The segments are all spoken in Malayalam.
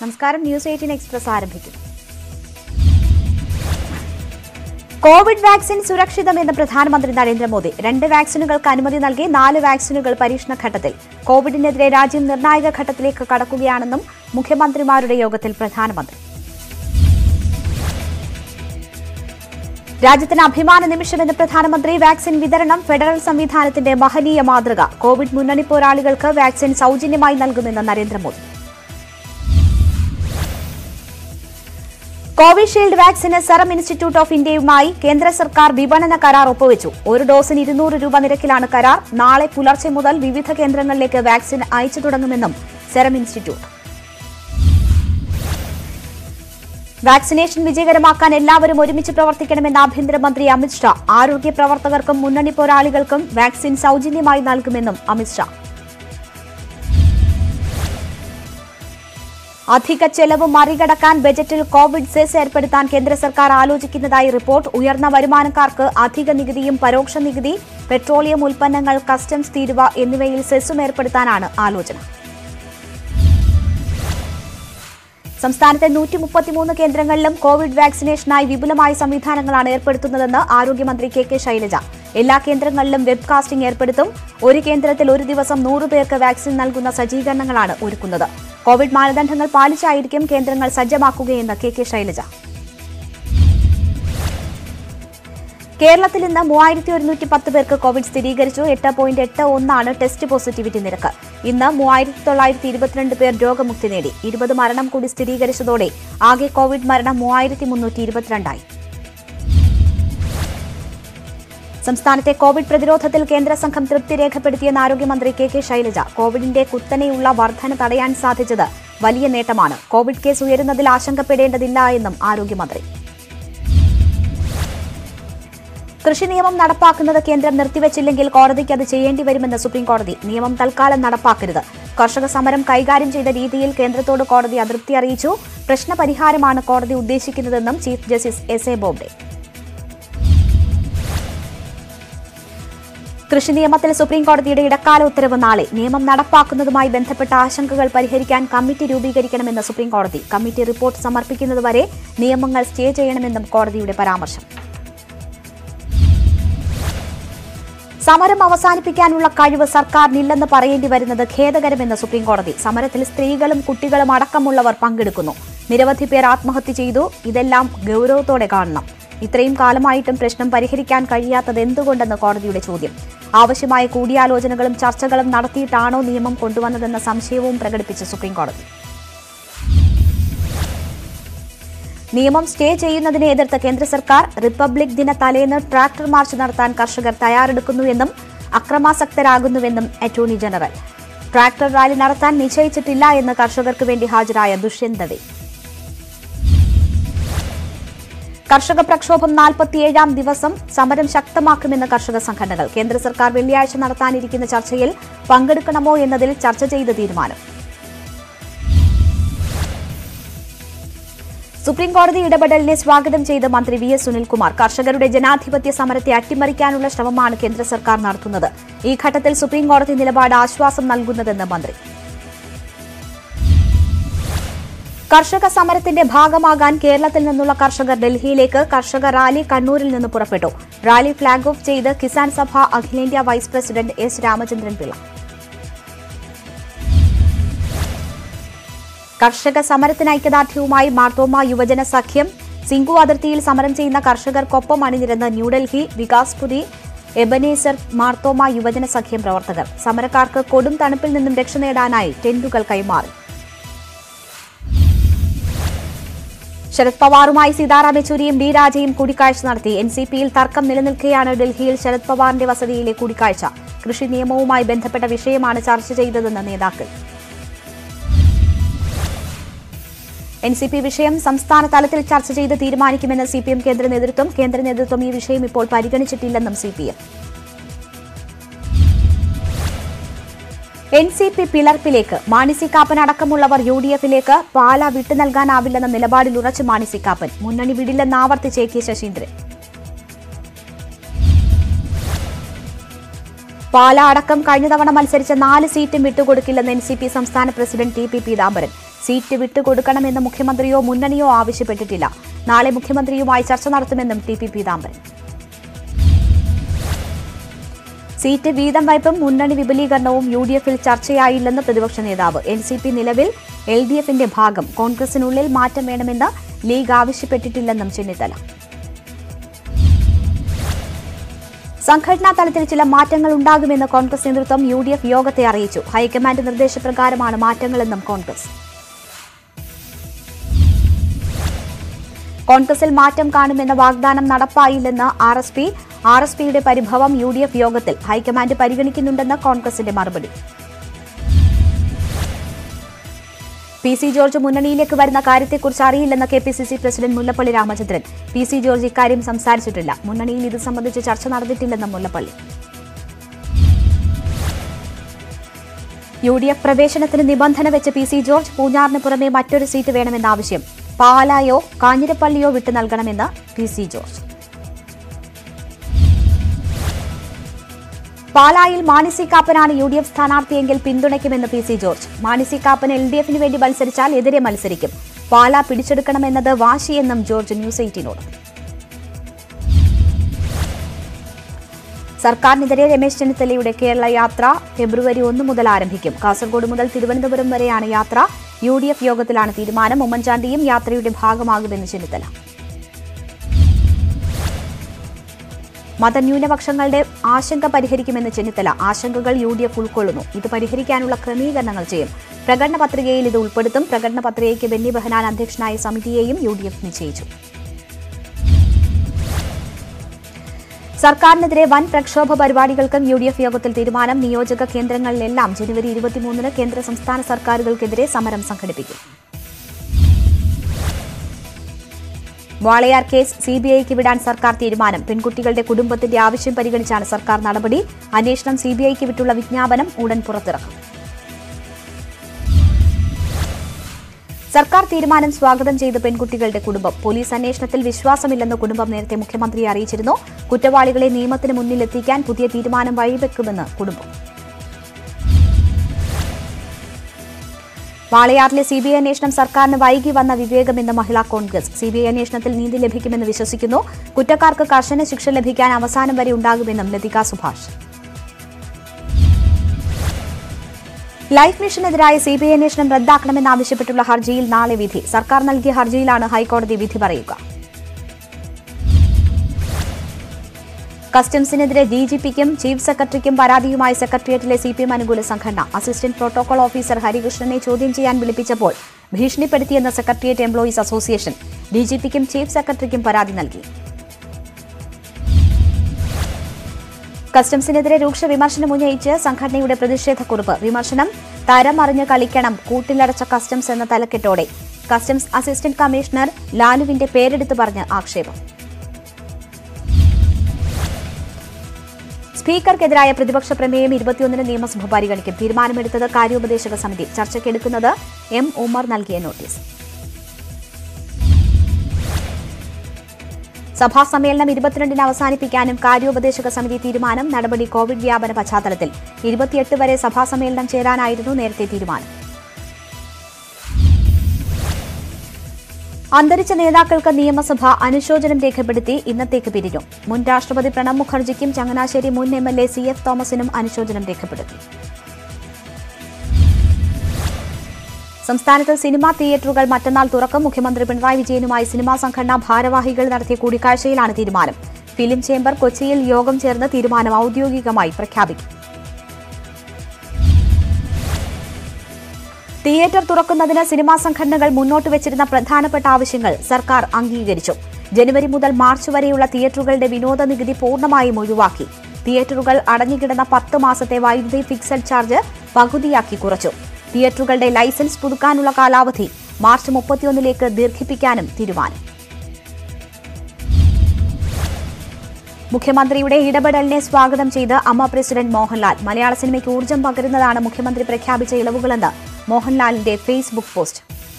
നമസ്കാരം ന്യൂസ് എയ്റ്റീൻ എക്സ്പ്രസ് ആരംഭിക്കുന്നു കോവിഡ് വാക്സിൻ സുരക്ഷിതമെന്ന് പ്രധാനമന്ത്രി നരേന്ദ്രമോദി രണ്ട് വാക്സിനുകൾക്ക് അനുമതി നൽകി നാല് വാക്സിനുകൾ പരീക്ഷണ ഘട്ടത്തിൽ കോവിഡിനെതിരെ രാജ്യം നിർണായക ഘട്ടത്തിലേക്ക് കടക്കുകയാണെന്നും മുഖ്യമന്ത്രിമാരുടെ യോഗത്തിൽ പ്രധാനമന്ത്രി രാജ്യത്തിന് അഭിമാന നിമിഷമെന്ന് പ്രധാനമന്ത്രി വാക്സിൻ വിതരണം ഫെഡറൽ സംവിധാനത്തിന്റെ മഹനീയ മാതൃക കോവിഡ് മുന്നണി പോരാളികൾക്ക് വാക്സിൻ സൌജന്യമായി നൽകുമെന്ന് നരേന്ദ്രമോദി കോവിഷീൽഡ് വാക്സിന് സെറം ഇൻസ്റ്റിറ്റ്യൂട്ട് ഓഫ് ഇന്ത്യയുമായി കേന്ദ്ര സർക്കാർ വിപണന കരാർ ഒപ്പുവെച്ചു ഒരു ഡോസിന് ഇരുന്നൂറ് രൂപ നിരക്കിലാണ് കരാർ നാളെ പുലർച്ചെ മുതൽ വിവിധ കേന്ദ്രങ്ങളിലേക്ക് വാക്സിൻ അയച്ചു തുടങ്ങുമെന്നും സെറം ഇൻസ്റ്റിറ്റ്യൂട്ട് വാക്സിനേഷൻ വിജയകരമാക്കാൻ എല്ലാവരും ഒരുമിച്ച് പ്രവർത്തിക്കണമെന്ന് ആഭ്യന്തരമന്ത്രി അമിത്ഷാ ആരോഗ്യ പ്രവർത്തകർക്കും മുന്നണി പോരാളികൾക്കും വാക്സിൻ സൌജന്യമായി നൽകുമെന്നും അമിത്ഷാ അധിക ചെലവ് മറികടക്കാൻ ബജറ്റിൽ കോവിഡ് സെസ് ഏർപ്പെടുത്താൻ കേന്ദ്ര സർക്കാർ ആലോചിക്കുന്നതായി റിപ്പോർട്ട് ഉയർന്ന വരുമാനക്കാർക്ക് അധിക നികുതിയും പരോക്ഷ നികുതി പെട്രോളിയം ഉൽപ്പന്നങ്ങൾ കസ്റ്റംസ് തീരുവ എന്നിവയിൽ സെസ്സും ഏർപ്പെടുത്താനാണ് ആലോചന സംസ്ഥാനത്തെ നൂറ്റി മുപ്പത്തിമൂന്ന് കേന്ദ്രങ്ങളിലും കോവിഡ് വാക്സിനേഷനായി വിപുലമായ സംവിധാനങ്ങളാണ് ഏർപ്പെടുത്തുന്നതെന്ന് ആരോഗ്യമന്ത്രി കെ കെ ശൈലജ എല്ലാ കേന്ദ്രങ്ങളിലും വെബ്കാസ്റ്റിംഗ് ഏർപ്പെടുത്തും ഒരു കേന്ദ്രത്തിൽ ഒരു ദിവസം നൂറ് പേർക്ക് വാക്സിൻ നൽകുന്ന സജ്ജീകരണങ്ങളാണ് ഒരുക്കുന്നത് കോവിഡ് മാനദണ്ഡങ്ങൾ പാലിച്ചായിരിക്കും കേന്ദ്രങ്ങൾ സജ്ജമാക്കുകയെന്ന് കെ കെ ശൈലജ കേരളത്തിൽ ഇന്ന് മൂവായിരത്തി ഒരുന്നൂറ്റി പത്ത് പേർക്ക് കോവിഡ് സ്ഥിരീകരിച്ചു എട്ട് പോയിന്റ് എട്ട് ഒന്നാണ് ടെസ്റ്റ് പോസിറ്റിവിറ്റി നിരക്ക് ഇന്ന് മൂവായിരത്തി തൊള്ളായിരത്തി ഇരുപത്തിരണ്ട് പേർ രോഗമുക്തി നേടി ഇരുപത് മരണം കൂടി സ്ഥിരീകരിച്ചതോടെ ആകെ കോവിഡ് മരണം മൂവായിരത്തി മുന്നൂറ്റി ഇരുപത്തിരണ്ടായി സംസ്ഥാനത്തെ കോവിഡ് പ്രതിരോധത്തിൽ കേന്ദ്ര സംഘം തൃപ്തി രേഖപ്പെടുത്തിയെന്ന് ആരോഗ്യമന്ത്രി കെ കെ ശൈലജ കോവിഡിന്റെ കുത്തനെയുള്ള വർധന തടയാൻ സാധിച്ചത് വലിയ നേട്ടമാണ് കോവിഡ് കേസ് ഉയരുന്നതിൽ ആശങ്കപ്പെടേണ്ടതില്ല എന്നും ആരോഗ്യമന്ത്രി കൃഷി നിയമം നടപ്പാക്കുന്നത് കേന്ദ്രം നിർത്തിവച്ചില്ലെങ്കിൽ കോടതിക്ക് അത് ചെയ്യേണ്ടി വരുമെന്ന് സുപ്രീം കോടതി നിയമം തൽക്കാലം നടപ്പാക്കരുത് കർഷക സമരം കൈകാര്യം ചെയ്ത രീതിയിൽ കേന്ദ്രത്തോട് കോടതി അതൃപ്തി അറിയിച്ചു പ്രശ്നപരിഹാരമാണ് കോടതി ഉദ്ദേശിക്കുന്നതെന്നും chief justice S A Bobde കൃഷി നിയമത്തിൽ സുപ്രീം കോടതിയുടെ ഇടക്കാല ഉത്തരവ് നാളെ നിയമം നടപ്പാക്കുന്നതുമായി ബന്ധപ്പെട്ട ആശങ്കകൾ പരിഹരിക്കാൻ കമ്മിറ്റി രൂപീകരിക്കണമെന്ന് സുപ്രീം കോടതി കമ്മിറ്റി റിപ്പോർട്ട് സമർപ്പിക്കുന്നതുവരെ നിയമങ്ങൾ സ്റ്റേ ചെയ്യണമെന്നും കോടതിയുടെ പരാമർശം സമരം അവസാനിപ്പിക്കാനുള്ള കഴിവ് സർക്കാരിനില്ലെന്ന് പറയേണ്ടി വരുന്നത് ഖേദകരമെന്ന് സുപ്രീം കോടതി സമരത്തിൽ സ്ത്രീകളും കുട്ടികളും അടക്കമുള്ളവർ പങ്കെടുക്കുന്നു നിരവധി പേർ ആത്മഹത്യ ചെയ്തു ഇതെല്ലാം ഗൌരവത്തോടെ കാണണം ഇത്രയും കാലമായിട്ടും പ്രശ്നം പരിഹരിക്കാൻ കഴിയാത്തത് എന്തുകൊണ്ടെന്ന് കോടതിയുടെ ചോദ്യം ആവശ്യമായ കൂടിയാലോചനകളും ചർച്ചകളും നടത്തിയിട്ടാണോ നിയമം കൊണ്ടുവന്നതെന്ന സംശയവും പ്രകടിപ്പിച്ച് സുപ്രീം കോടതി നിയമം സ്റ്റേ ചെയ്യുന്നതിനെ എതിർത്ത കേന്ദ്ര സർക്കാർ റിപ്പബ്ലിക് ദിന തലേന്ന് ട്രാക്ടർ മാർച്ച് നടത്താൻ കർഷകർ തയ്യാറെടുക്കുന്നുവെന്നും അക്രമാസക്തരാകുന്നുവെന്നും അറ്റോർണി ജനറൽ ട്രാക്ടർ റാലി നടത്താൻ നിശ്ചയിച്ചിട്ടില്ല എന്ന് കർഷകർക്ക് വേണ്ടി ഹാജരായ ദുഷ്യന്ത് ദവെ കർഷക പ്രക്ഷോഭം നാൽപ്പത്തിയേഴാം ദിവസം സമരം ശക്തമാക്കുമെന്ന് കർഷക സംഘടനകൾ കേന്ദ്ര സർക്കാർ വെള്ളിയാഴ്ച നടത്താനിരിക്കുന്ന ചർച്ചയിൽ പങ്കെടുക്കണമോ എന്നതിൽ ചർച്ച ചെയ്ത് തീരുമാനം സുപ്രീം കോടതി ഇടപെടലിനെ സ്വാഗതം ചെയ്ത് മന്ത്രി വി എസ് സുനിൽകുമാർ കർഷകരുടെ ജനാധിപത്യ സമരത്തെ അട്ടിമറിക്കാനുള്ള ശ്രമമാണ് കേന്ദ്ര സർക്കാർ നടത്തുന്നത് ഈ ഘട്ടത്തിൽ സുപ്രീം കോടതി നിലപാട് ആശ്വാസം നൽകുന്നതെന്ന് മന്ത്രി കർഷക സമരത്തിന്റെ ഭാഗമാകാൻ കേരളത്തിൽ നിന്നുള്ള കർഷകർ ഡൽഹിയിലേക്ക് കർഷക റാലി കണ്ണൂരിൽ നിന്ന് പുറപ്പെട്ടു റാലി ഫ്ളാഗ് ഓഫ് ചെയ്ത് കിസാൻ സഭ അഖിലേന്ത്യാ vice president S Ramachandran Pillai കർഷക സമരത്തിന് ഐക്യദാർഢ്യവുമായി മാർത്തോമ യുവജന സഖ്യം സിംഗു അതിർത്തിയിൽ സമരം ചെയ്യുന്ന കർഷകർക്കൊപ്പം അണിനിരന്ന് ന്യൂഡൽഹി വികാസ്പുരി എബനേസർ മാർത്തോമ യുവജന സഖ്യം പ്രവർത്തകർ സമരക്കാർക്ക് കൊടും തണുപ്പിൽ നിന്നും രക്ഷ നേടാനായി ടെന്റുകൾ കൈമാറി ശരത് പവാറുമായി സീതാറാം യെച്ചൂരിയും ഡി രാജയും കൂടിക്കാഴ്ച നടത്തി എൻ സി പിയിൽ തർക്കം നിലനിൽക്കെയാണ് ഡൽഹിയിൽ ശരത് പവാറിന്റെ വസതിയിലെ കൂടിക്കാഴ്ച കൃഷി നിയമവുമായി ബന്ധപ്പെട്ട വിഷയമാണ് ചർച്ച ചെയ്തതെന്ന് നേതാക്കൾ എൻ സി പി വിഷയം സംസ്ഥാന തലത്തിൽ ചർച്ച ചെയ്ത് തീരുമാനിക്കുമെന്ന് സി പി എം കേന്ദ്ര നേതൃത്വം കേന്ദ്ര നേതൃത്വം ഈ വിഷയം ഇപ്പോൾ പരിഗണിച്ചിട്ടില്ലെന്നും C P M N C P പിളർപ്പിലേക്ക് മാണി സി കാപ്പൻ അടക്കമുള്ളവർ യു ഡി എഫിലേക്ക് പാല വിട്ടു നൽകാനാവില്ലെന്ന നിലപാടിൽ ഉറച്ചു മാണി സി കാപ്പൻ മുന്നണി വിടില്ലെന്ന് ആവർത്തിച്ച് എ കെ ശശീന്ദ്രൻ പാല അടക്കം കഴിഞ്ഞ തവണ മത്സരിച്ച നാല് സീറ്റും വിട്ടുകൊടുക്കില്ലെന്ന് എൻ സി പി സംസ്ഥാന president T P Peethambaran seat വിട്ടുകൊടുക്കണമെന്ന് മുഖ്യമന്ത്രിയോ മുന്നണിയോ ആവശ്യപ്പെട്ടിട്ടില്ല നാളെ മുഖ്യമന്ത്രിയുമായി ചർച്ച നടത്തുമെന്നും ടി പി പീതാംബരൻ സീറ്റ് വീതം വയ്പും മുന്നണി വിപുലീകരണവും യു ഡി എഫിൽ ചർച്ചയായില്ലെന്ന് പ്രതിപക്ഷ നേതാവ് എൻ സി പി നിലവിൽ എൽ ഡി എഫിന്റെ ഭാഗം കോൺഗ്രസിനുള്ളിൽ മാറ്റം വേണമെന്ന് ലീഗ് ആവശ്യപ്പെട്ടിട്ടില്ലെന്നും ചെന്നിത്തല സംഘടനാ തലത്തിൽ ചില മാറ്റങ്ങൾ ഉണ്ടാകുമെന്ന് കോൺഗ്രസ് നേതൃത്വം യു ഡി എഫ് യോഗത്തെ അറിയിച്ചു ഹൈക്കമാൻഡ് നിർദ്ദേശപ്രകാരമാണ് മാറ്റങ്ങളെന്നും കോൺഗ്രസ് കോൺഗ്രസിൽ മാറ്റം കാണുമെന്ന വാഗ്ദാനം നടപ്പായില്ലെന്ന് R S P R S പിയുടെ പരിഭവം യു ഡി എഫ് യോഗത്തിൽ ഹൈക്കമാൻഡ് പരിഗണിക്കുന്നുണ്ടെന്ന് കോൺഗ്രസിന്റെ മറുപടി പി സി ജോർജ് മുന്നണിയിലേക്ക് വരുന്ന കാര്യത്തെക്കുറിച്ച് അറിയില്ലെന്ന് K P C C president Mullappally Ramachandran P C George ഇക്കാര്യം സംസാരിച്ചിട്ടില്ല മുന്നണിയിൽ ഇത് സംബന്ധിച്ച് ചർച്ച നടന്നിട്ടില്ലെന്ന് മുല്ലപ്പള്ളി യു ഡി എഫ് പ്രവേശനത്തിന് നിബന്ധന വെച്ച് പി സി ജോർജ് പൂഞ്ഞാറിന് പുറമെ മറ്റൊരു സീറ്റ് വേണമെന്ന ആവശ്യം പാലായോ കാഞ്ഞിരപ്പള്ളിയോ വിട്ടു നൽകണമെന്ന് പി സി ജോർജ് പാലായിൽ മാണി കാപ്പനാണ് യു ഡി എഫ് സ്ഥാനാർത്ഥിയെങ്കിൽ പിന്തുണയ്ക്കുമെന്ന് P C George Mani Kappan L D എഫിന് വേണ്ടി മത്സരിച്ചാൽ എതിരെ മത്സരിക്കും പാല പിടിച്ചെടുക്കണമെന്നത് വാശിയെന്നും ജോർജ് ന്യൂസ് എയ്റ്റീനോട് സർക്കാരിനെതിരെ രമേശ് ചെന്നിത്തലയുടെ കേരള യാത്ര ഫെബ്രുവരി ഒന്ന് മുതൽ ആരംഭിക്കും കാസർഗോഡ് മുതൽ തിരുവനന്തപുരം വരെയാണ് യാത്ര യു ഡി എഫ് യോഗത്തിലാണ് തീരുമാനം ഉമ്മൻചാണ്ടിയും യാത്രയുടെ ഭാഗമാകുമെന്ന് ചെന്നിത്തല മതന്യൂനപക്ഷങ്ങളുടെ ആശങ്ക പരിഹരിക്കുമെന്ന് ചെന്നിത്തല ആശങ്കകൾ യു ഡി എഫ് ഉൾക്കൊള്ളുന്നു ഇത് പരിഹരിക്കാനുള്ള ക്രമീകരണങ്ങൾ ചെയ്യും പ്രകടന പത്രികയിൽ ഇത് ഉൾപ്പെടുത്തും പ്രകടന പത്രികയ്ക്ക് ബെന്നി ബെഹനാൻ അധ്യക്ഷനായ സമിതിയെയും യു ഡി എഫ് നിശ്ചയിച്ചു സർക്കാരിനെതിരെ വൻ പ്രക്ഷോഭ പരിപാടികൾക്കും യു ഡി എഫ് യോഗത്തിൽ തീരുമാനം നിയോജക കേന്ദ്രങ്ങളിലെല്ലാം ജനുവരി ഇരുപത്തിമൂന്നിന് കേന്ദ്ര സംസ്ഥാന സർക്കാരുകൾക്കെതിരെ സമരം സംഘടിപ്പിക്കും വാളയാർ കേസ് സിബിഐക്ക് വിടാൻ സർക്കാർ തീരുമാനം പെൺകുട്ടികളുടെ കുടുംബത്തിന്റെ ആവശ്യം പരിഗണിച്ചാണ് സർക്കാർ നടപടി അന്വേഷണം സിബിഐക്ക് വിട്ടുള്ള വിജ്ഞാപനം ഉടൻ പുറത്തിറക്കും സർക്കാർ തീരുമാനം സ്വാഗതം ചെയ്ത് പെൺകുട്ടികളുടെ കുടുംബം പോലീസ് അന്വേഷണത്തിൽ വിശ്വാസമില്ലെന്ന് കുടുംബം നേരത്തെ മുഖ്യമന്ത്രിയെ അറിയിച്ചിരുന്നു കുറ്റവാളികളെ നിയമത്തിന് മുന്നിൽ എത്തിക്കാൻ പുതിയ തീരുമാനം വഴിവെക്കുമെന്ന് കുടുംബം വാളയാറിലെ സി ബി ഐ അന്വേഷണം സർക്കാരിന് വൈകി വന്ന വിവേകമെന്ന് Mahila Congress C B I അന്വേഷണത്തിൽ നീതി ലഭിക്കുമെന്ന് വിശ്വസിക്കുന്നു കുറ്റക്കാർക്ക് കർശന ശിക്ഷ ലഭിക്കാൻ അവസാനം വരെ ഉണ്ടാകുമെന്നും ലതിക സുഭാഷ് ലൈഫ് മിഷനെതിരായ സി ബി ഐ അന്വേഷണം റദ്ദാക്കണമെന്നാവശ്യപ്പെട്ടുള്ള ഹർജിയിൽ നാളെ വിധി സർക്കാർ നൽകിയ ഹർജിയിലാണ് ഹൈക്കോടതി വിധി പറയുക കസ്റ്റംസിനെതിരെ ഡി ജി പിക്കും ചീഫ് സെക്രട്ടറിക്കും പരാതിയുമായി സെക്രട്ടേറിയറ്റിലെ സി പി എം അനുകൂല സംഘടന അസിസ്റ്റന്റ് പ്രോട്ടോകോൾ ഓഫീസർ ഹരികൃഷ്ണനെ ചോദ്യം ചെയ്യാൻ വിളിപ്പിച്ചപ്പോൾ ഭീഷണിപ്പെടുത്തിയെന്ന secretariat employees association D G പിക്കും ചീഫ് സെക്രട്ടറിക്കും പരാതി നൽകി കസ്റ്റംസിനെതിരെ രൂക്ഷ വിമർശനം ഉന്നയിച്ച് സംഘടനയുടെ പ്രതിഷേധക്കുറിപ്പ് വിമർശനം തരമറിഞ്ഞ് കളിക്കണം കൂട്ടിലടച്ച കസ്റ്റംസ് എന്ന തലക്കെട്ടോടെ കസ്റ്റംസ് അസിസ്റ്റന്റ് കമ്മീഷണർ ലാലുവിന്റെ പേരെടുത്ത് പറഞ്ഞ് ആക്ഷേപം സ്പീക്കർക്കെതിരായ പ്രതിപക്ഷ പ്രമേയം ഇരുപത്തിയൊന്നിന് നിയമസഭ പരിഗണിക്കും തീരുമാനമെടുത്തത് കാര്യോപദേശക സമിതി ചർച്ചയ്ക്കെടുക്കുന്നത് എം ഉമർ നൽകിയ നോട്ടീസ് സഭാ സമ്മേളനം ഇരുപത്തിരണ്ടിന് അവസാനിപ്പിക്കാനും കാര്യോപദേശക സമിതി തീരുമാനം നടപടി കോവിഡ് വ്യാപന പശ്ചാത്തലത്തിൽ ഇരുപത്തിയെട്ട് വരെ സഭാ സമ്മേളനം ചേരാനായിരുന്നു നേരത്തെ തീരുമാനം അന്തരിച്ച നേതാക്കൾക്ക് നിയമസഭ അനുശോചനം രേഖപ്പെടുത്തി ഇന്നത്തേക്ക് പിരിഞ്ഞു മുൻ രാഷ്ട്രപതി പ്രണബ് മുഖർജിക്കും ചങ്ങനാശ്ശേരി മുൻ M L A C F തോമസിനും അനുശോചനം രേഖപ്പെടുത്തി സംസ്ഥാനത്ത് സിനിമാ തിയേറ്ററുകൾ മറ്റന്നാൾ തുറക്കും മുഖ്യമന്ത്രി പിണറായി വിജയനുമായി സിനിമാ സംഘടനാ ഭാരവാഹികൾ നടത്തിയ കൂടിക്കാഴ്ചയിലാണ് തീരുമാനം ഫിലിം ചേംബർ കൊച്ചിയിൽ യോഗം ചേർന്ന് തീരുമാനം ഔദ്യോഗികമായി പ്രഖ്യാപിക്കും തിയേറ്റർ തുറക്കുന്നതിന് സിനിമാ സംഘടനകൾ മുന്നോട്ട് വെച്ചിരുന്ന പ്രധാനപ്പെട്ട ആവശ്യങ്ങൾ സർക്കാർ അംഗീകരിച്ചു ജനുവരി മുതൽ മാർച്ച് വരെയുള്ള തിയേറ്ററുകളുടെ വിനോദ നികുതി പൂർണ്ണമായും ഒഴിവാക്കി തിയേറ്ററുകൾ അടഞ്ഞുകിടന്ന പത്ത് മാസത്തെ വൈദ്യുതി ഫിക്സഡ് ചാർജ് പകുതിയാക്കി കുറച്ചു തിയേറ്ററുകളുടെ ലൈസൻസ് പുതുക്കാനുള്ള കാലാവധി മാർച്ച് മുപ്പത്തിയൊന്നിലേക്ക് ദീർഘിപ്പിക്കാനും തീരുമാനം മുഖ്യമന്ത്രിയുടെ ഇടപെടലിനെ സ്വാഗതം ചെയ്ത് അമ്മ പ്രസിഡന്റ് മോഹൻലാൽ മലയാള സിനിമയ്ക്ക് ഊർജ്ജം പകരുന്നതാണ് മുഖ്യമന്ത്രി പ്രഖ്യാപിച്ച ഇളവുകളെന്ന് മോഹൻലാലിന്റെ ഫേസ്ബുക്ക് പോസ്റ്റ്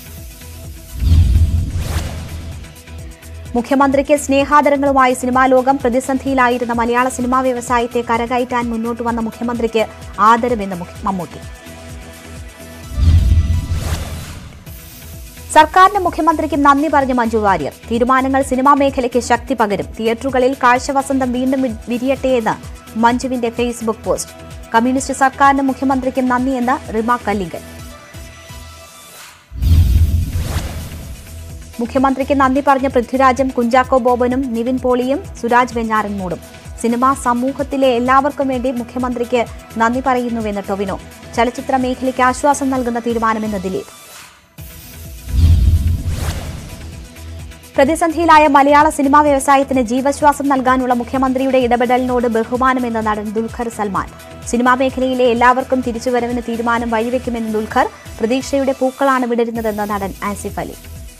മുഖ്യമന്ത്രിക്ക് സ്നേഹാദരങ്ങളുമായി സിനിമാ ലോകം പ്രതിസന്ധിയിലായിരുന്ന മലയാള സിനിമാ വ്യവസായത്തെ കരകയറ്റാൻ മുന്നോട്ട് വന്ന മുഖ്യമന്ത്രിക്ക് ആദരവെന്ന് മുഖ്യ- മമ്മൂട്ടി സർക്കാരിനും മുഖ്യമന്ത്രിക്കും നന്ദി പറഞ്ഞ് മഞ്ജു വാര്യർ തീരുമാനങ്ങൾ സിനിമാ മേഖലയ്ക്ക് ശക്തി പകരും തിയേറ്ററുകളിൽ കാഴ്ചവസന്തം വീണ്ടും വി- വിരിയട്ടെയെന്ന് മഞ്ജുവിന്റെ ഫേസ്ബുക്ക് പോസ്റ്റ് കമ്മ്യൂണിസ്റ്റ് സർക്കാരിനും മുഖ്യമന്ത്രിക്കും നന്ദിയെന്ന് റിമ കല്ലിങ്കൽ മുഖ്യമന്ത്രിക്ക് നന്ദി പറഞ്ഞ പൃഥ്വിരാജും കുഞ്ചാക്കോ ബോബനും നിവിൻ പോളിയും സുരാജ് വെഞ്ഞാറൻമൂടും സിനിമാ സമൂഹത്തിലെ എല്ലാവർക്കും വേണ്ടി മുഖ്യമന്ത്രിക്ക് നന്ദി പറയുന്നുവെന്ന് ടൊവിനോ ചലച്ചിത്ര മേഖലയ്ക്ക് ആശ്വാസം നൽകുന്ന തീരുമാനമെന്ന് ദിലീപ് പ്രതിസന്ധിയിലായ മലയാള സിനിമാ വ്യവസായത്തിന് ജീവശ്വാസം നൽകാനുള്ള മുഖ്യമന്ത്രിയുടെ ഇടപെടലിനോട് ബഹുമാനമെന്ന് നടൻ ദുൽഖർ സൽമാൻ സിനിമാ മേഖലയിലെ എല്ലാവർക്കും തിരിച്ചുവരവിന് തീരുമാനം വഴിവെക്കുമെന്ന് ദുൽഖർ പ്രതീക്ഷയുടെ പൂക്കളാണ് വിടരുന്നതെന്ന് നടൻ ആസിഫ് അലി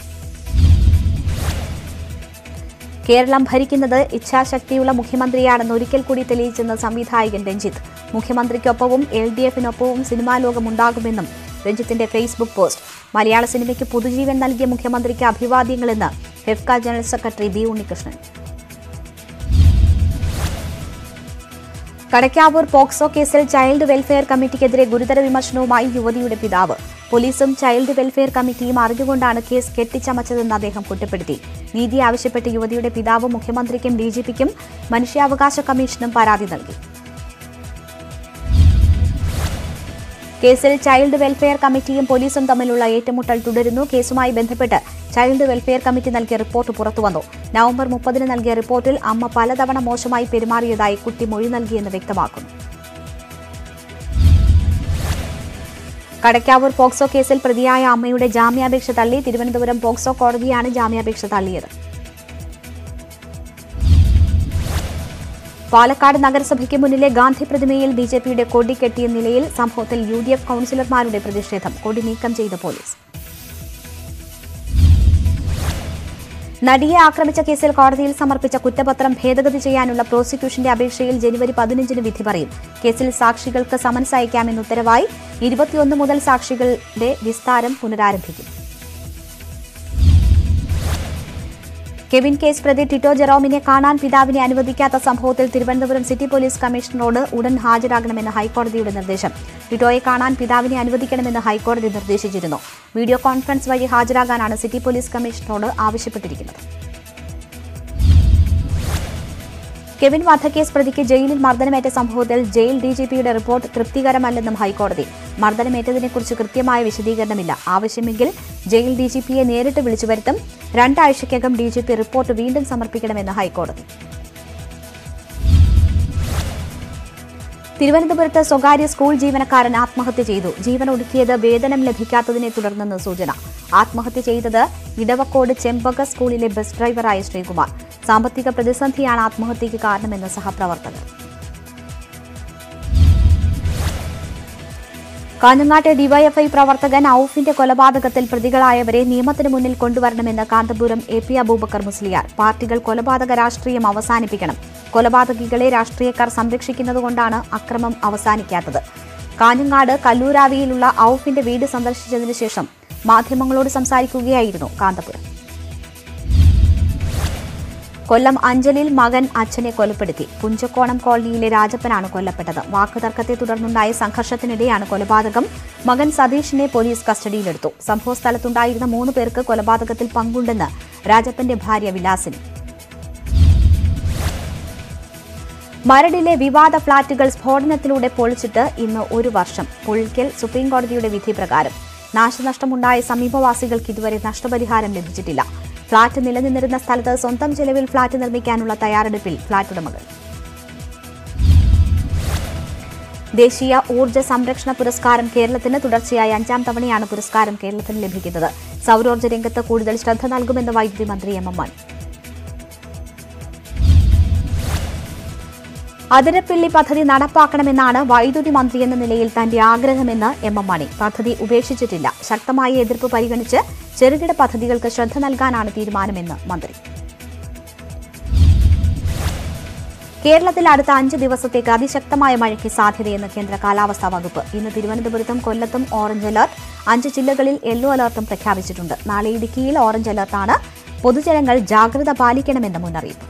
കേരളം ഭരിക്കുന്നത് ഇച്ഛാശക്തിയുള്ള മുഖ്യമന്ത്രിയാണെന്ന് ഒരിക്കൽ കൂടി തെളിയിച്ചെന്ന് സംവിധായകൻ രഞ്ജിത്ത് മുഖ്യമന്ത്രിക്കൊപ്പവും എൽ ഡി എഫിനൊപ്പവും സിനിമാ ലോകമുണ്ടാകുമെന്നും രഞ്ജിത്തിന്റെ ഫേസ്ബുക്ക് പോസ്റ്റ് മലയാള സിനിമയ്ക്ക് പുതുജീവൻ നൽകിയ മുഖ്യമന്ത്രിക്ക് അഭിവാദ്യങ്ങളെന്ന് FEFKA general secretary B Unnikrishnan Kadakkavoor POCSO കേസിൽ ചൈൽഡ് വെൽഫെയർ കമ്മിറ്റിക്കെതിരെ ഗുരുതര വിമർശനവുമായി യുവതിയുടെ പിതാവ് പോലീസും ചൈൽഡ് വെൽഫെയർ കമ്മിറ്റിയും അറിഞ്ഞുകൊണ്ടാണ് കേസ് കെട്ടിച്ചമച്ചതെന്ന് അദ്ദേഹം കുറ്റപ്പെടുത്തി നീതി ആവശ്യപ്പെട്ട് യുവതിയുടെ പിതാവ് മുഖ്യമന്ത്രിക്കും ഡിജിപിക്കും മനുഷ്യാവകാശ കമ്മീഷനും പരാതി നൽകി കേസിൽ ചൈൽഡ് വെൽഫെയർ കമ്മിറ്റിയും പോലീസും തമ്മിലുള്ള ഏറ്റുമുട്ടൽ തുടരുന്നു കേസുമായി ബന്ധപ്പെട്ട് ചൈൽഡ് വെൽഫെയർ കമ്മിറ്റി നൽകിയ റിപ്പോർട്ട് പുറത്തുവന്നു നവംബർ മുപ്പതിന് നൽകിയ റിപ്പോർട്ടിൽ അമ്മ പലതവണ മോശമായി പെരുമാറിയതായി കുട്ടി മൊഴി നൽകിയെന്ന് വ്യക്തമാക്കുന്നു കടക്കാവൂർ പോക്സോ കേസിൽ പ്രതിയായ അമ്മയുടെ ജാമ്യാപേക്ഷ തള്ളി തിരുവനന്തപുരം പോക്സോ കോടതിയാണ് ജാമ്യാപേക്ഷ തള്ളിയത് പാലക്കാട് നഗരസഭയ്ക്ക് മുന്നിലെ ഗാന്ധി പ്രതിമയിൽ ബി ജെ പിയുടെ കൊടി കെട്ടിയ നിലയിൽ സംഭവത്തിൽ യു ഡി എഫ് കൌൺസിലർമാരുടെ പ്രതിഷേധം കൊടി നീക്കം ചെയ്ത പോലീസ് നടിയെ ആക്രമിച്ച കേസിൽ കോടതിയിൽ സമർപ്പിച്ച കുറ്റപത്രം ഭേദഗതി ചെയ്യാനുള്ള പ്രോസിക്യൂഷന്റെ അപേക്ഷയിൽ ജനുവരി പതിനഞ്ചിന് വിധി പറയും കേസിൽ സാക്ഷികൾക്ക് സമൻസ് അയക്കാമെന്ന് ഉത്തരവായി ഇരുപത്തിയൊന്ന് മുതൽ സാക്ഷികളുടെ വിസ്താരം പുനരാരംഭിക്കും കെവിൻ കേസ് പ്രതി ടിറ്റോ ജെറോമിനെ കാണാൻ പിതാവിനെ അനുവദിക്കാത്ത സംഭവത്തിൽ തിരുവനന്തപുരം സിറ്റി പോലീസ് കമ്മീഷണറോട് ഉടൻ ഹാജരാകണമെന്ന് ഹൈക്കോടതിയുടെ നിർദ്ദേശം ടിറ്റോയെ കാണാൻ പിതാവിനെ അനുവദിക്കണമെന്ന് ഹൈക്കോടതി നിർദ്ദേശിച്ചിരുന്നു വീഡിയോ കോൺഫറൻസ് വഴി ഹാജരാകാനാണ് സിറ്റി പോലീസ് കമ്മീഷണറോട് ആവശ്യപ്പെട്ടിരിക്കുന്നത് കെവിൻ വധക്കേസ് പ്രതിക്ക് ജയിലിൽ മർദ്ദനമേറ്റ സംഭവത്തിൽ ജയിൽ ഡിജിപിയുടെ റിപ്പോർട്ട് തൃപ്തികരമല്ലെന്നും ഹൈക്കോടതി മർദ്ദനമേറ്റതിനെക്കുറിച്ച് കൃത്യമായ വിശദീകരണമില്ല ആവശ്യമെങ്കിൽ ജയിൽ ഡിജിപിയെ നേരിട്ട് വിളിച്ചു വരുത്തും രണ്ടാഴ്ചയ്ക്കകം ഡിജിപി റിപ്പോർട്ട് വീണ്ടും സമർപ്പിക്കണമെന്ന് ഹൈക്കോടതി തിരുവനന്തപുരത്ത് സ്വകാര്യ സ്കൂൾ ജീവനക്കാരൻ ആത്മഹത്യ ചെയ്തു ജീവൻ ഒടുക്കിയത് വേതനം ലഭിക്കാത്തതിനെ തുടർന്നെന്ന് സൂചന ആത്മഹത്യ ചെയ്തത് ഇടവക്കോട് ചെമ്പക സ്കൂളിലെ ബസ് ഡ്രൈവറായ ശ്രീകുമാർ സാമ്പത്തിക പ്രതിസന്ധിയാണ് ആത്മഹത്യയ്ക്ക് കാരണമെന്ന് സഹപ്രവർത്തകർ കാഞ്ഞങ്ങാട്ടെ ഡിവൈഎഫ്ഐ പ്രവർത്തകൻ ഔഫിന്റെ കൊലപാതകത്തിൽ പ്രതികളായവരെ നിയമത്തിന് മുന്നിൽ കൊണ്ടുവരണമെന്ന് കാന്തപുരം എ പി അബൂബക്കർ മുസ്ലിയാർ പാർട്ടികൾ കൊലപാതക രാഷ്ട്രീയം അവസാനിപ്പിക്കണം കൊലപാതകികളെ രാഷ്ട്രീയക്കാർ സംരക്ഷിക്കുന്നതുകൊണ്ടാണ് അക്രമം അവസാനിക്കാത്തത് കാഞ്ഞങ്ങാട് കല്ലൂരാവിയിലുള്ള ഔഫിന്റെ വീട് സന്ദർശിച്ചതിനു ശേഷം മാധ്യമങ്ങളോട് സംസാരിക്കുകയായിരുന്നു കാന്തപുരം കൊല്ലം അഞ്ചലിൽ മകൻ അച്ഛനെ കൊലപ്പെടുത്തി പുഞ്ചക്കോണം കോളനിയിലെ രാജപ്പനാണ് കൊല്ലപ്പെട്ടത് വാക്കുതർക്കത്തെ തുടർന്നുണ്ടായ സംഘർഷത്തിനിടെയാണ് കൊലപാതകം മകൻ സതീഷിനെ പോലീസ് കസ്റ്റഡിയിലെടുത്തു സംഭവസ്ഥലത്തുണ്ടായിരുന്ന മൂന്ന് പേർക്ക് കൊലപാതകത്തിൽ പങ്കുണ്ടെന്ന് രാജപ്പന്റെ ഭാര്യ വിലാസിനി മരടിലെ വിവാദ ഫ്ളാറ്റുകൾ സ്ഫോടനത്തിലൂടെ പൊളിച്ചിട്ട് ഇന്ന് ഒരു വർഷം പൊളിക്കൽ സുപ്രീംകോടതിയുടെ വിധി പ്രകാരം നാശനഷ്ടമുണ്ടായ സമീപവാസികൾക്ക് ഇതുവരെ നഷ്ടപരിഹാരം ലഭിച്ചിട്ടില്ല ഫ്ളാറ്റ് നിലനിന്നിരുന്ന സ്ഥലത്ത് സ്വന്തം ചെലവിൽ ഫ്ളാറ്റ് നിർമ്മിക്കാനുള്ള തയ്യാറെടുപ്പിൽ ഫ്ളാറ്റ് ഉടമകൾ ദേശീയ ഊർജ്ജ സംരക്ഷണ പുരസ്കാരം കേരളത്തിന് തുടർച്ചയായ അഞ്ചാം തവണയാണ് പുരസ്കാരം കേരളത്തിന് ലഭിക്കുന്നത് സൗരോർജ്ജ രംഗത്ത് കൂടുതൽ ശ്രദ്ധ നൽകുമെന്ന് വൈദ്യുതി മന്ത്രി എം എം മണി അതിരപ്പിള്ളി പദ്ധതി നടപ്പാക്കണമെന്നാണ് വൈദ്യുതി മന്ത്രി എന്ന നിലയിൽ തന്റെ ആഗ്രഹമെന്ന് എം എം മണി പദ്ധതി ഉപേക്ഷിച്ചിട്ടില്ല ശക്തമായ എതിർപ്പ് പരിഗണിച്ച് ചെറുകിട പദ്ധതികൾക്ക് ശ്രദ്ധ നൽകാനാണ് തീരുമാനമെന്ന് മന്ത്രി കേരളത്തിൽ അടുത്ത അഞ്ച് ദിവസത്തേക്ക് അതിശക്തമായ മഴയ്ക്ക് സാധ്യതയെന്ന് കേന്ദ്ര കാലാവസ്ഥാ വകുപ്പ് ഇന്ന് തിരുവനന്തപുരത്തും കൊല്ലത്തും ഓറഞ്ച് അലർട്ട് അഞ്ച് ജില്ലകളിൽ യെല്ലോ അലർട്ടും പ്രഖ്യാപിച്ചിട്ടുണ്ട് നാളെ ഇടുക്കിയിൽ ഓറഞ്ച് അലർട്ടാണ് പൊതുജനങ്ങൾ ജാഗ്രത പാലിക്കണമെന്ന് മുന്നറിയിപ്പ്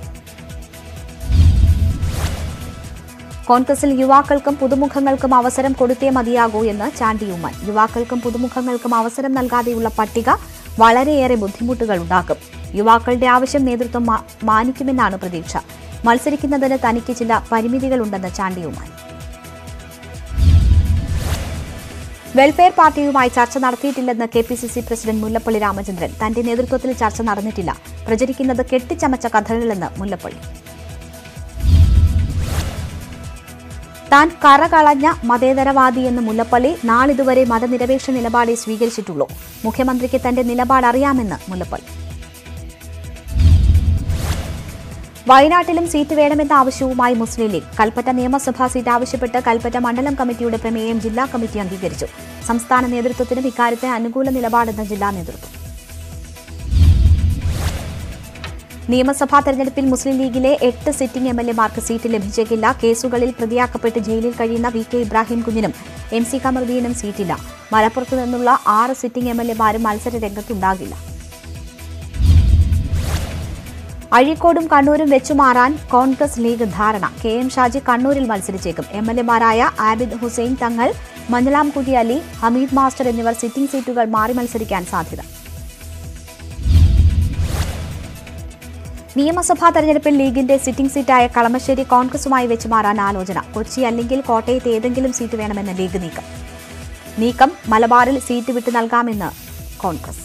കോൺഗ്രസിൽ യുവാക്കൾക്കും പുതുമുഖങ്ങൾക്കും അവസരം കൊടുത്തേ മതിയാകൂ എന്ന് ചാണ്ടി ഉമ്മൻ യുവാക്കൾക്കും പുതുമുഖങ്ങൾക്കും അവസരം നൽകാതെയുള്ള പട്ടിക വളരെയേറെ ബുദ്ധിമുട്ടുകൾ ഉണ്ടാക്കും യുവാക്കളുടെ ആവശ്യം നേതൃത്വം മാ- മാനിക്കുമെന്നാണ് പ്രതീക്ഷ മത്സരിക്കുന്നതിന് തനിക്ക് ചില പരിമിതികളുണ്ടെന്ന് ചാണ്ടിയുമായി വെൽഫെയർ പാർട്ടിയുമായി ചർച്ച നടത്തിയിട്ടില്ലെന്ന് K P C C president Mullappally Ramachandran തന്റെ നേതൃത്വത്തിൽ ചർച്ച നടന്നിട്ടില്ല പ്രചരിക്കുന്നത് കെട്ടിച്ചമച്ച കഥകളെന്ന് മുല്ലപ്പള്ളി താൻ കറകളഞ്ഞ മതേതരവാദിയെന്ന് മുല്ലപ്പള്ളി നാളിതുവരെ മതനിരപേക്ഷ നിലപാടേ സ്വീകരിച്ചിട്ടുള്ളൂ മുഖ്യമന്ത്രിക്ക് തന്റെ നിലപാട് അറിയാമെന്ന് മുല്ലപ്പള്ളി വയനാട്ടിലും സീറ്റ് വേണമെന്ന ആവശ്യവുമായി മുസ്ലിം ലീഗ് കൽപ്പറ്റ നിയമസഭാ സീറ്റ് ആവശ്യപ്പെട്ട് കൽപ്പറ്റ മണ്ഡലം കമ്മിറ്റിയുടെ പ്രമേയം ജില്ലാ കമ്മിറ്റി അംഗീകരിച്ചു സംസ്ഥാന നേതൃത്വത്തിനും ഇക്കാര്യത്തിൽ അനുകൂല നിലപാടെന്ന് ജില്ലാ നേതൃത്വം നിയമസഭാ തെരഞ്ഞെടുപ്പിൽ മുസ്ലിം ലീഗിലെ എട്ട് സിറ്റിംഗ് എം എൽ എമാർക്ക് സീറ്റ് ലഭിച്ചേക്കില്ല കേസുകളിൽ പ്രതിയാക്കപ്പെട്ട് ജയിലിൽ കഴിയുന്ന വി കെ ഇബ്രാഹിം കുഞ്ഞിനും എം സി കമറുദ്ദീനും സീറ്റില്ല മലപ്പുറത്തു നിന്നുള്ള ആറ് സിറ്റിംഗ് എം എൽ എമാരും മത്സര രംഗത്തുണ്ടാകില്ല അഴീക്കോടും കണ്ണൂരും വെച്ചുമാറാൻ കോൺഗ്രസ് ലീഗ് ധാരണ കെ എം ഷാജി കണ്ണൂരിൽ മത്സരിച്ചേക്കും എം എൽ എമാരായ ആബിദ് ഹുസൈൻ തങ്ങൾ മഞ്ഞളാംകുടി അലി ഹമീദ് മാസ്റ്റർ എന്നിവർ സിറ്റിംഗ് സീറ്റുകൾ മാറി മത്സരിക്കാൻ സാധ്യത നിയമസഭാ തെരഞ്ഞെടുപ്പിൽ ലീഗിന്റെ സിറ്റിംഗ് സീറ്റായ കളമശ്ശേരി കോൺഗ്രസുമായി വെച്ചുമാറാൻ ആലോചന കൊച്ചി അല്ലെങ്കിൽ കോട്ടയത്ത് ഏതെങ്കിലും സീറ്റ് വേണമെന്ന് ലീഗ് നീക്കം നീക്കം മലബാറിൽ സീറ്റ് വിട്ടു നൽകാമെന്ന് കോൺഗ്രസ്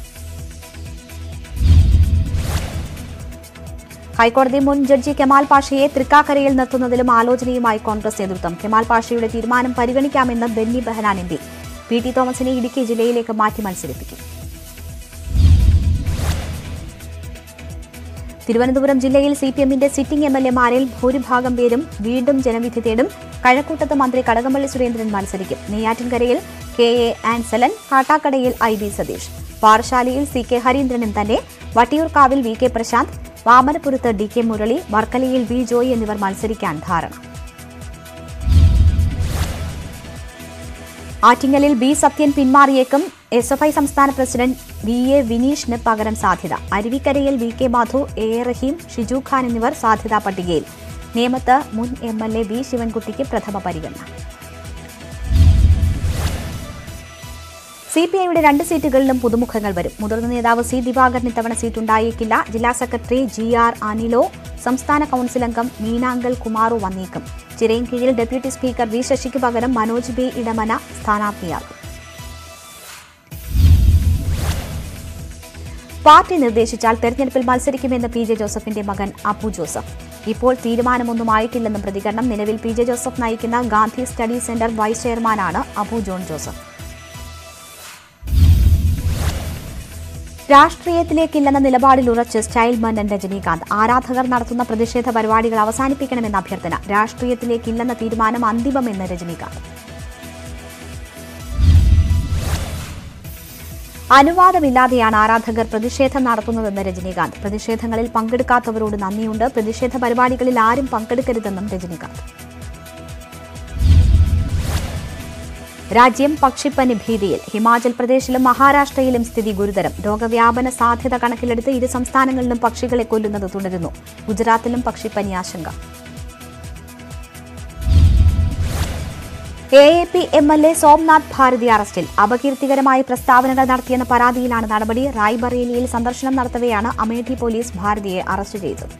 ഹൈക്കോടതി മുൻ ജഡ്ജി കെമാൽ പാഷയെ തൃക്കാക്കരയിൽ നിർത്തുന്നതിലും ആലോചനയുമായി കോൺഗ്രസ് നേതൃത്വം കെമാൽ പാഷയുടെ തീരുമാനം പരിഗണിക്കാമെന്ന് Benny Behanan M P P T തോമസിനെ ഇടുക്കി ജില്ലയിലേക്ക് മാറ്റി മത്സരിപ്പിക്കും തിരുവനന്തപുരം ജില്ലയിൽ സി പി എമ്മിന്റെ സിറ്റിംഗ് എം എൽ എമാരിൽ ഭൂരിഭാഗം പേരും വീണ്ടും ജനവിധി തേടും കഴക്കൂട്ടത്ത് മന്ത്രി കടകംപള്ളി സുരേന്ദ്രൻ മത്സരിക്കും നെയ്യാറ്റിൻകരയിൽ കെ എ ആൻസലൻ കാട്ടാക്കടയിൽ ഐ ബി സതീഷ് പാറശാലയിൽ സി കെ ഹരീന്ദ്രനും തന്നെ വട്ടിയൂർക്കാവിൽ വി കെ പ്രശാന്ത് വാമനപുരത്ത് ഡി കെ മുരളി വർക്കലയിൽ വി ജോയി എന്നിവർ മത്സരിക്കാൻ ധാരണ ആറ്റിങ്ങലിൽ ബി സത്യൻ പിന്മാറിയേക്കും എസ് എഫ് ഐ സംസ്ഥാന പ്രസിഡന്റ് വി എ വിനീഷിന് പകരം സാധ്യത അരുവിക്കരയിൽ V K Madhu A A Rahim Shiju Khan എന്നിവർ സാധ്യതാ പട്ടികയിൽ നേമത്ത് മുൻ എം എൽ എ വി ശിവൻകുട്ടിക്ക് പ്രഥമ പരിഗണന സി പി ഐയുടെ രണ്ട് സീറ്റുകളിലും പുതുമുഖങ്ങൾ വരും മുതിർന്ന നേതാവ് സി ദിവാകരൻ ഇത്തവണ സീറ്റ് ഉണ്ടായേക്കില്ല ജില്ലാ സെക്രട്ടറി ജി ആർ അനിലോ സംസ്ഥാന കൌൺസിൽ അംഗം മീനാങ്കൽ കുമാറു വന്നേക്കും ചിറയൻകീഴിൽ ഡെപ്യൂട്ടി സ്പീക്കർ വി ശശിക്ക് പകരം മനോജ് ബി ഇടമന സ്ഥാനാർത്ഥിയാകും പാർട്ടി നിർദ്ദേശിച്ചാൽ തെരഞ്ഞെടുപ്പിൽ മത്സരിക്കുമെന്ന് പി ജെ ജോസഫിന്റെ മകൻ അപ്പു ജോസഫ് ഇപ്പോൾ തീരുമാനമൊന്നും ആയിട്ടില്ലെന്നും പ്രതികരണം നിലവിൽ പി ജെ ജോസഫ് നയിക്കുന്ന ഗാന്ധി സ്റ്റഡി സെന്റർ വൈസ് ചെയർമാനാണ് അബു ജോൺ ജോസഫ് രാഷ്ട്രീയത്തിലേക്കില്ലെന്ന നിലപാടിൽ ഉറച്ച് സ്റ്റൈൽ മന്നൻ രജനീകാന്ത് ആരാധകർ നടത്തുന്ന പ്രതിഷേധ പരിപാടികൾ അവസാനിപ്പിക്കണമെന്ന അഭ്യർത്ഥന രാഷ്ട്രീയത്തിലേക്കില്ലെന്ന തീരുമാനം അന്തിമമെന്ന് രജനീകാന്ത് അനുവാദമില്ലാതെയാണ് ആരാധകർ പ്രതിഷേധം നടത്തുന്നതെന്ന് രജനീകാന്ത് പ്രതിഷേധങ്ങളിൽ പങ്കെടുക്കാത്തവരോട് നന്ദിയുണ്ട് പ്രതിഷേധ പരിപാടികളിൽ ആരും പങ്കെടുക്കരുതെന്നും രജനീകാന്ത് രാജ്യം പക്ഷിപ്പനി ഭീതിയിൽ ഹിമാചൽ പ്രദേശിലും മഹാരാഷ്ട്രയിലും സ്ഥിതി ഗുരുതരം രോഗവ്യാപന സാധ്യത കണക്കിലെടുത്ത് ഇരു സംസ്ഥാനങ്ങളിലും പക്ഷികളെ കൊല്ലുന്നത് തുടരുന്നു ഗുജറാത്തിലും പക്ഷിപ്പനി ആശങ്ക A A P M L A Somnath Bharti അറസ്റ്റിൽ അപകീർത്തികരമായ പ്രസ്താവനകൾ നടത്തിയെന്ന പരാതിയിലാണ് നടപടി റായ്ബറേലിയിൽ സന്ദർശനം നടത്തവെയാണ് അമേഠി പോലീസ് ഭാരതിയെ അറസ്റ്റ് ചെയ്തത്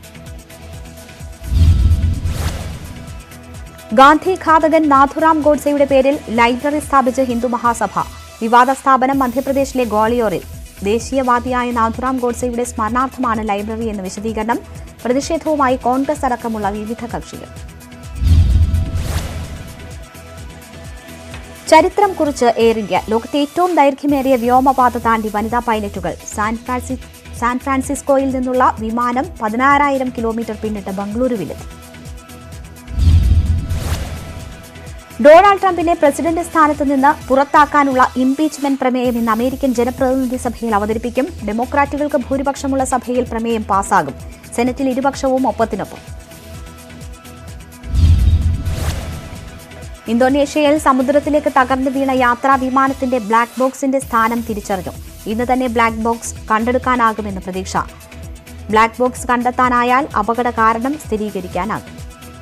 ഗാന്ധി ഘാതകൻ നാഥുറാം ഗോഡ്സെയുടെ പേരിൽ ലൈബ്രറി സ്ഥാപിച്ച ഹിന്ദു മഹാസഭ വിവാദ സ്ഥാപനം മധ്യപ്രദേശിലെ ഗ്വാളിയോറിൽ ദേശീയവാദിയായ നാഥുറാം ഗോഡ്സെയുടെ സ്മരണാർത്ഥമാണ് ലൈബ്രറി എന്ന് വിശദീകരണം പ്രതിഷേധവുമായി കോൺഗ്രസ് അടക്കമുള്ള വിവിധ കക്ഷികൾ ചരിത്രം കുറിച്ച് എയർ ഇന്ത്യ ലോകത്തെ ഏറ്റവും ദൈർഘ്യമേറിയ വ്യോമപാത താണ്ടി വനിതാ പൈലറ്റുകൾ സാൻ ഫ്രാൻസി സാൻ ഫ്രാൻസിസ്കോയിൽ നിന്നുള്ള വിമാനം പതിനാറായിരം കിലോമീറ്റർ പിന്നിട്ട് ബംഗളൂരുവിലെത്തി ഡൊണാൾഡ് ട്രംപിനെ പ്രസിഡന്റ് സ്ഥാനത്ത് നിന്ന് പുറത്താക്കാനുള്ള ഇംപീച്ച്മെന്റ് പ്രമേയം ഇന്ന് അമേരിക്കൻ ജനപ്രതിനിധി സഭയിൽ അവതരിപ്പിക്കും ഡെമോക്രാറ്റുകൾക്ക് ഭൂരിപക്ഷമുള്ള സഭയിൽ പ്രമേയം പാസാകും സെനറ്റിൽ ഇരുപക്ഷവും ഒപ്പത്തിനൊപ്പം ഇന്തോനേഷ്യയിൽ സമുദ്രത്തിലേക്ക് തകർന്നു വീണ യാത്രാ വിമാനത്തിന്റെ ബ്ലാക്ക് ബോക്സിന്റെ സ്ഥാനം തിരിച്ചറിഞ്ഞു ഇന്ന് തന്നെ ബ്ലാക്ക് ബോക്സ് കണ്ടെടുക്കാനാകുമെന്ന് പ്രതീക്ഷ ബ്ലാക്ക് ബോക്സ് കണ്ടെത്താനായാൽ അപകട കാരണം സ്ഥിരീകരിക്കാനാകും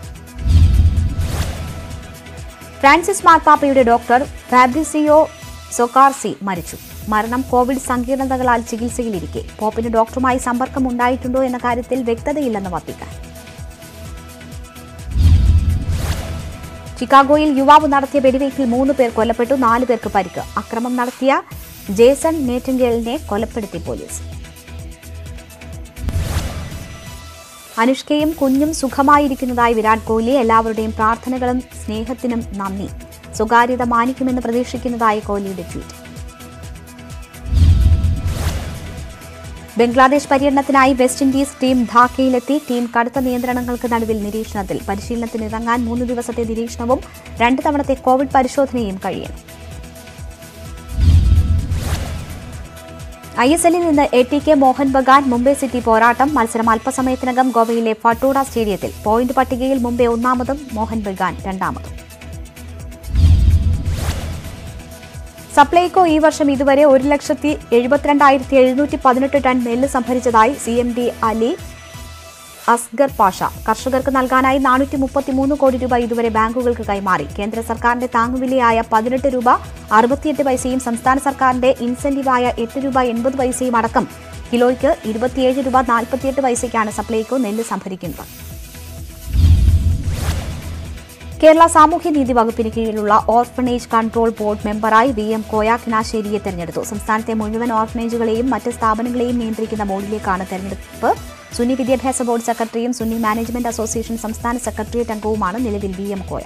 ഫ്രാൻസിസ് മാർപ്പാപ്പയുടെ ഡോക്ടർ ഫാബ്രിസിയോ സൊക്കാർസി മരിച്ചു മരണം കോവിഡ് സങ്കീർണതകളാൽ ചികിത്സയിലിരിക്കെ പോപ്പിന് ഡോക്ടറുമായി സമ്പർക്കം ഉണ്ടായിട്ടുണ്ടോ എന്ന കാര്യത്തിൽ വ്യക്തതയില്ലെന്ന് വത്തിക്കാൻ ചിക്കാഗോയിൽ യുവാവ് നടത്തിയ വെടിവയ്പിൽ മൂന്ന് പേർ കൊല്ലപ്പെട്ടു നാല് പേർക്ക് പരിക്ക് അക്രമം നടത്തിയ ജേസൺ നേറ്റൻഗേലിനെ കൊലപ്പെടുത്തി പോലീസ് അനുഷ്കയും കുഞ്ഞും സുഖമായിരിക്കുന്നതായി വിരാട് കോഹ്ലി എല്ലാവരുടെയും പ്രാർത്ഥനകളും സ്നേഹത്തിനും നന്ദി സ്വകാര്യത മാനിക്കുമെന്ന് പ്രതീക്ഷിക്കുന്നതായി കോഹ്ലിയുടെ ട്വീറ്റ് ബംഗ്ലാദേശ് പര്യടനത്തിനായി വെസ്റ്റ് ഇൻഡീസ് ടീം ധാക്കയിലെത്തി ടീം കടുത്ത നിയന്ത്രണങ്ങൾക്ക് നടുവിൽ നിരീക്ഷണത്തിൽ പരിശീലനത്തിനിറങ്ങാൻ മൂന്ന് ദിവസത്തെ നിരീക്ഷണവും രണ്ട് തവണത്തെ കോവിഡ് പരിശോധനയും കഴിയണം ഐ എസ് എല്ലിൽ നിന്ന് A T K Mohun Bagan Mumbai City പോരാട്ടം മത്സരം അല്പസമയത്തിനകം ഗോവയിലെ ഫട്ടോഡ സ്റ്റേഡിയത്തിൽ പോയിന്റ് പട്ടികയിൽ മുംബൈ ഒന്നാമതും മോഹൻ ബഗാൻ രണ്ടാമതും സപ്ലൈകോ ഈ വർഷം ഇതുവരെ ഒരു ലക്ഷത്തി എഴുപത്തിരണ്ടായിരത്തി എഴുന്നൂറ്റി പതിനെട്ട് ടൺ നെല്ല് സംഭരിച്ചതായി C M D Ali Asghar Pasha കർഷകർക്ക് നൽകാനായി നാനൂറ്റി മുപ്പത്തിമൂന്ന് കോടി രൂപ ഇതുവരെ ബാങ്കുകൾക്ക് കൈമാറി കേന്ദ്ര സർക്കാരിന്റെ താങ്ങുവിലയായ പതിനെട്ട് രൂപ അറുപത്തിയെട്ട് പൈസയും സംസ്ഥാന സർക്കാരിന്റെ ഇൻസെന്റീവായ എട്ട് രൂപ എൺപത് പൈസയും അടക്കം കിലോയ്ക്ക് ഇരുപത്തിയേഴ് രൂപ നാൽപ്പത്തിയെട്ട് പൈസയ്ക്കാണ് സപ്ലൈകോ നെല്ല് സംഭരിക്കുന്നത് കേരള സാമൂഹ്യനീതി വകുപ്പിന് കീഴിലുള്ള ഓർഫനേജ് കൺട്രോൾ ബോർഡ് മെമ്പറായി വി എം കോയ കിനാശ്ശേരിയെ തെരഞ്ഞെടുത്തു സംസ്ഥാനത്തെ മുഴുവൻ ഓർഫനേജുകളെയും മറ്റ് സ്ഥാപനങ്ങളെയും നിയന്ത്രിക്കുന്ന ബോർഡിലേക്കാണ് തെരഞ്ഞെടുപ്പ് സുന്നി വിദ്യാഭ്യാസ ബോർഡ് സെക്രട്ടറിയും സുന്നി മാനേജ്മെന്റ് അസോസിയേഷൻ സംസ്ഥാന സെക്രട്ടേറിയറ്റ് അംഗവുമാണ് നിലവിൽ വി എം കോയ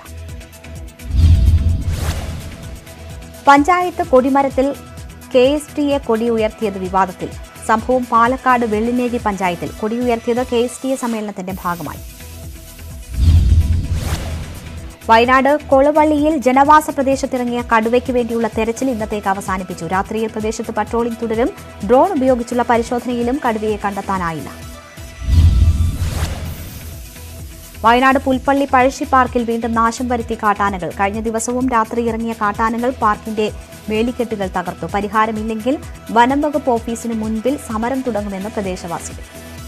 പഞ്ചായത്ത് കൊടിമരത്തിൽ കെ എസ് ടി എ കൊടി ഉയർത്തിയത് വിവാദത്തിൽ സംഭവം പാലക്കാട് വെള്ളിനേഴി പഞ്ചായത്തിൽ കൊടി ഉയർത്തിയത് കെ എസ് ടി എ സമ്മേളനത്തിന്റെ ഭാഗമായി വയനാട് കൊളവള്ളിയിൽ ജനവാസ പ്രദേശത്തിറങ്ങിയ കടുവയ്ക്ക് വേണ്ടിയുള്ള തെരച്ചിൽ ഇന്നത്തേക്ക് അവസാനിപ്പിച്ചു രാത്രിയിൽ പ്രദേശത്ത് പട്രോളിംഗ് തുടരും ഡ്രോൺ ഉപയോഗിച്ചുള്ള പരിശോധനയിലും കടുവയെ കണ്ടെത്താനായില്ല വയനാട് പുൽപ്പള്ളി പഴശ്ശി പാർക്കിൽ വീണ്ടും നാശം വരുത്തി കാട്ടാനകൾ കഴിഞ്ഞ ദിവസവും രാത്രി ഇറങ്ങിയ കാട്ടാനകൾ പാർക്കിന്റെ വേലിക്കെട്ടുകൾ തകർത്തു പരിഹാരമില്ലെങ്കിൽ വനം വകുപ്പ് ഓഫീസിന് മുൻപിൽ സമരം തുടങ്ങുമെന്ന് പ്രദേശവാസികൾ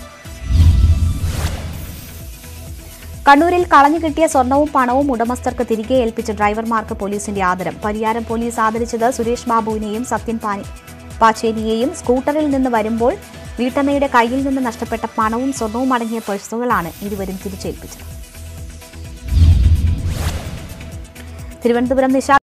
കണ്ണൂരിൽ കളഞ്ഞുകിട്ടിയ സ്വർണവും പണവും ഉടമസ്ഥർക്ക് തിരികെ ഏൽപ്പിച്ച ഡ്രൈവർമാർക്ക് പോലീസിന്റെ ആദരം പരിയാരം പോലീസ് ആദരിച്ചത് സുരേഷ് ബാബുവിനെയും സത്യൻ പാനി പാച്ചേരിയെയും സ്കൂട്ടറിൽ നിന്ന് വരുമ്പോൾ വീട്ടമ്മയുടെ കയ്യിൽ നിന്ന് നഷ്ടപ്പെട്ട പണവും സ്വർണവും അടങ്ങിയ പേഴ്സുകളാണ് ഇരുവരും തിരിച്ചേൽപ്പിച്ചത് തിരുവനന്തപുരം നിശാ